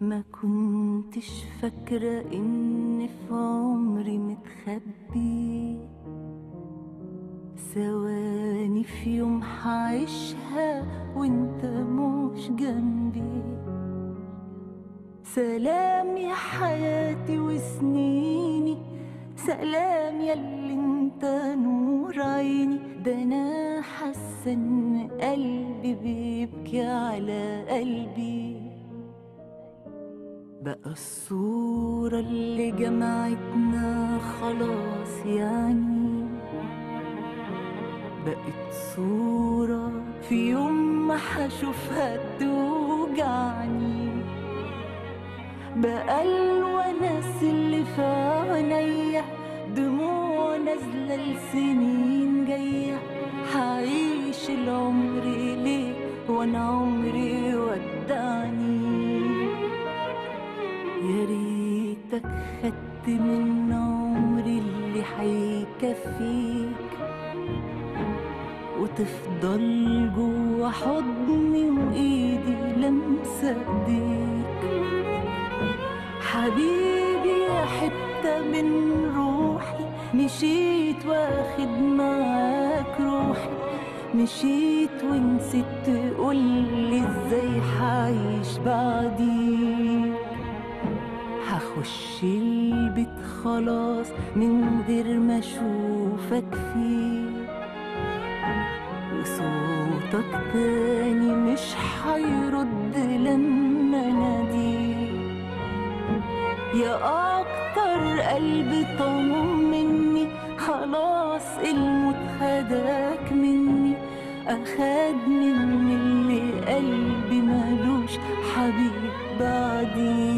ما كنتش فاكرة إن في عمري متخبي ثواني في يوم حعيشها وانت مش جنبي سلام يا حياتي وسنيني سلام يا اللي انت نور عيني ده انا حاسه ان قلبي بيبكي على قلبي بقى الصورة اللي جمعتنا خلاص يعني بقت صورة في يوم ما حشوفها توجعني بقى الونس اللي في عينيا دموع نازلة لسنين جاية هعيش العمر ليه وانا عمري ودعني يا ريتك خدت من عمري اللي هيكفيك وتفضل جوا حضني وايدي لمسة ايديك حبيبي يا حتة من روحي مشيت واخد معاك روحي مشيت ونسيت تقولي ازاي حعيش بعديك هخش البيت خلاص من غير ما اشوفك فيه وصوتك تاني مش هيرد لما ناديك يا اكتر قلب طمني خلاص الموت خداك مني اخد مني اللي قلبي ملوش حبيب بعدي